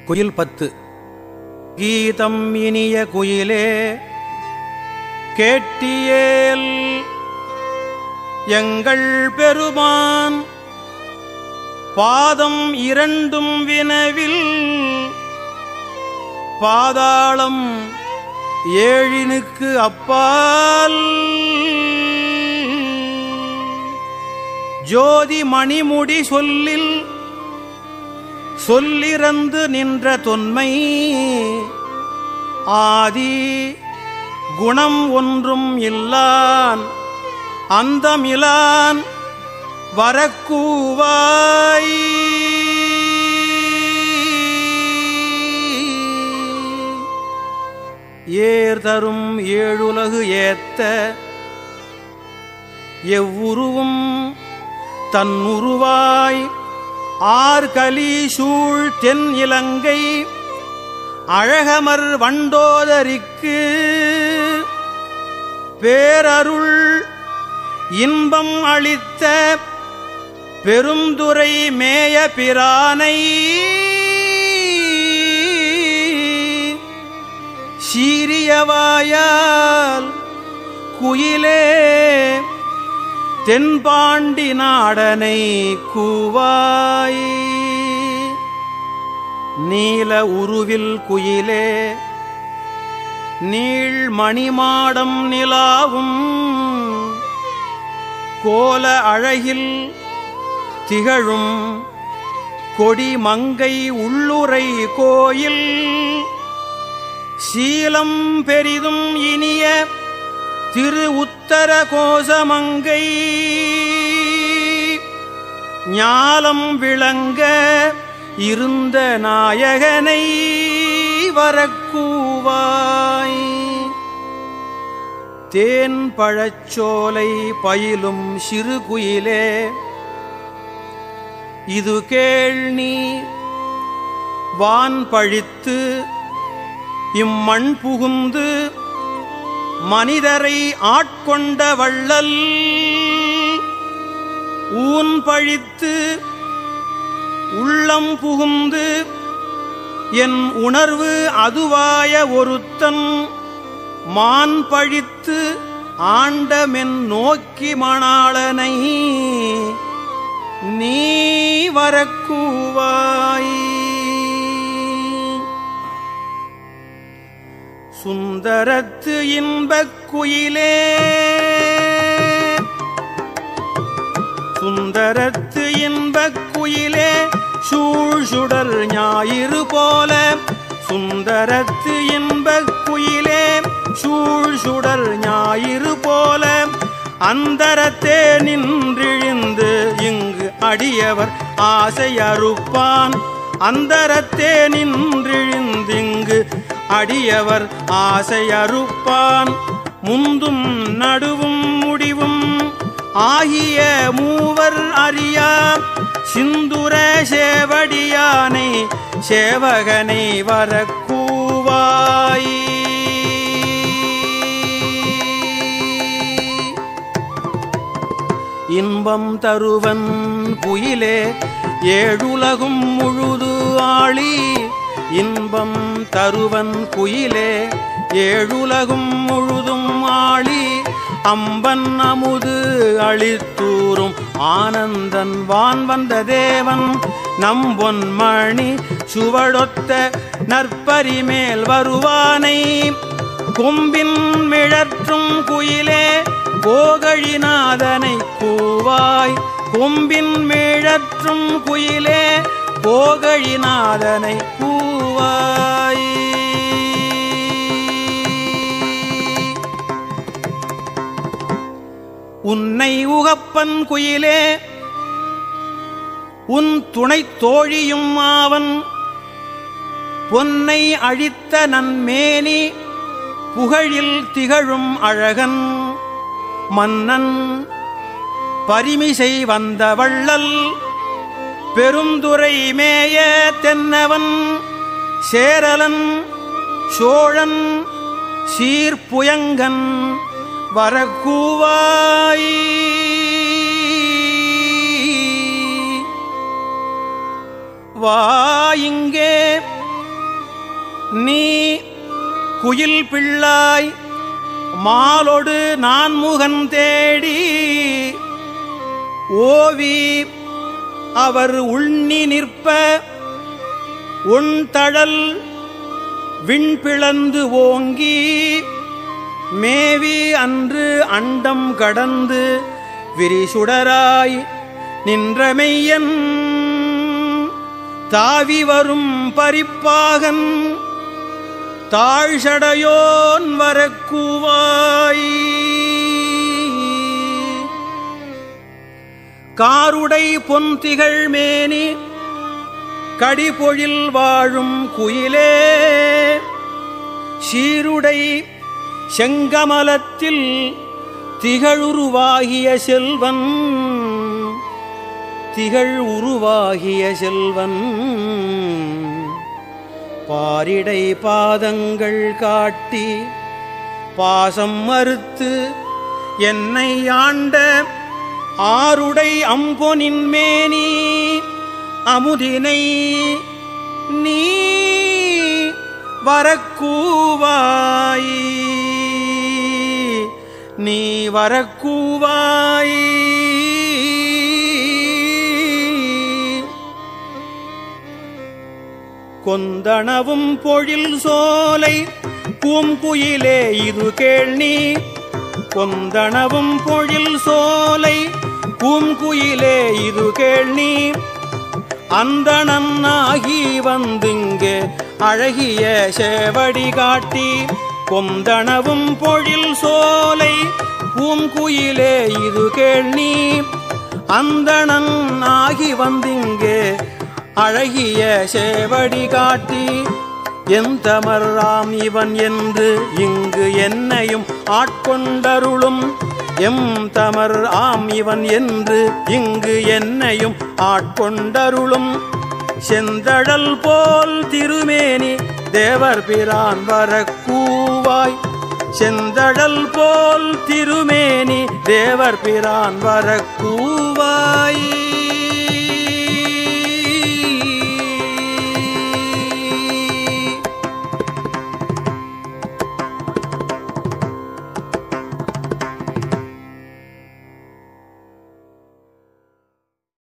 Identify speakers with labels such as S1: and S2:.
S1: குயில் பத்து கீதம் இனிய குயிலே கேட்டியேல் எங்கள் பெருமான் பாதம் இரண்டும் வினவில் பாதாளம் ஏழினுக்கு அப்பால் ஜோதி மணிமுடி சொல்லில் சொல்லிறந்து நின்ற தொன்மை ஆதி குணம் ஒன்றும் இல்லான் அந்தமிலான் வரக்கூவாய் ஏர் தரும் ஏழுலகு ஏத்த எவ்வுருவும் தன்னுருவாய் ஆர்கலி சூழ் தென் இலங்கை அழகமர் வண்டோதரிக்கு பேரருள் இன்பம் அளித்த பெருந்துரை மேய பிரானை சீரியவாயால் குயிலே தென்பாண்டி நாடனை கூவாய் நீல உருவில் குயிலே நீள் மணிமாடம் நிலாவும் கோல அழகில் திகழும் கொடி மங்கை உள்ளுரை கோயில் சீலம் பெரிதும் இனிய திரு உத்தர கோசமங்கை ஞாலம் விளங்க இருந்த நாயகனை வரக்கூவாய் தேன் பழச்சோலை பயிலும் சிறு குயிலே இது கேள் நீ வான் பழித்து இம்மண் புகுந்து மனிதரை ஆட்கொண்ட வள்ளல் ஊன் பழித்து உள்ளம் புகுந்து என் உணர்வு அதுவாய ஒருத்தன் மான் பழித்து ஆண்டமென் நோக்கி மணாளனை நீ வரக்கூவாய் சுந்தரத்து இன்பக் குயிலே சுந்தரத்து இன்பக் குயிலே சூழ் சுடர் ஞாயிறு போல சுந்தரத்து இன்பக் குயிலே சூழ் சுடர் ஞாயிறு போல அந்தரத்தே நின்றிழிந்து இங்கு அடியவர் ஆசை அறுப்பான் அந்தரத்தே நின்றிழிந்திங்கு அடியவர் ஆசை அறுப்பான் முந்தும் நடுவும் முடிவும் ஆகிய மூவர் அறியா சிந்துர சேவடியானை சேவகனை வரக்கூவாய் இன்பம் தருவன் குயிலே ஏழுலகும் முழுது ஆளி இன்பம் தருவன் குயிலே ஏழுலகும் முழுதும் ஆளி அம்பன் அமுது அளித்தூரும் ஆனந்தன் வான் வந்த தேவன் நம்பொன்மணி சுவடொத்த நற்பரிமேல் வருவானை கொம்பின் மிழற்றும் குயிலே போகழிநாதனை கூவாய் கொம்பின் மிழற்றும் குயிலே போகழிநாதனை கூவாய் உன்னை உகப்பன் குயிலே உன் துணைத் தோழியும் ஆவன் பொன்னை அழித்த நன்மேனி புகழில் திகழும் அழகன் மன்னன் பரிமிசை வந்த வள்ளல் பெருந்துரை மேய தென்னவன் சேரலன் சோழன் சீர்புயங்கன் வரக்கூவாய் வா இங்கே நீ குயில் பிள்ளாய் மாலொடு நான்முகன் தேடி ஓவி அவர் உண்ணி நிற்ப உன் தழல் விண்பிளந்து ஓங்கி மேவி அன்று அண்டம் கடந்து விரிசுடராய் நின்றமெய்யன் தாவி வரும் பரிப்பாகன் தாழ்சடையோன் வரக்கூவாய் காருடை பொன்திகள் மேனி கடிபொழில் வாழும் குயிலே சீருடை செங்கமலத்தில் திகழுருவாகிய செல்வன் திகழ் உருவாகிய செல்வன் பாரிடை பாதங்கள் காட்டி பாசம் மறுத்து என்னை ஆண்ட ஆருடை அம்பொனின் மேனி அமுதினை நீ வரக்கூவாய் நீ வரக்கூவாய் கொந்தனவும் பொழில் சோலை பூங்குயிலே இது கேள்நீ கொந்தனவும் பொழில் சோலை பூங்குயிலே இது கேள்நீ அந்தணன் ஆகி வந்திங்கு அழகிய சேவடி காட்டி கொந்தனவும் பொழில் சோலை பூங்குயிலே இது கேள்நீ அந்தணன் ஆகி வந்திங்கு அழகிய சேவடி காட்டி எந்தமர்ராம் இவன் என்று இங்கு என்னையும் ஆட்கொண்டருளும் எம் தமர் ஆம் இவன் என்று இங்கு என்னையும் ஆட்கொண்டருளும் செந்தழல் போல் திருமேனி தேவர் பிரான் வரக்கூவாய் செந்தழல் போல் திருமேனி தேவர் பிரான் வரக்கூவாய்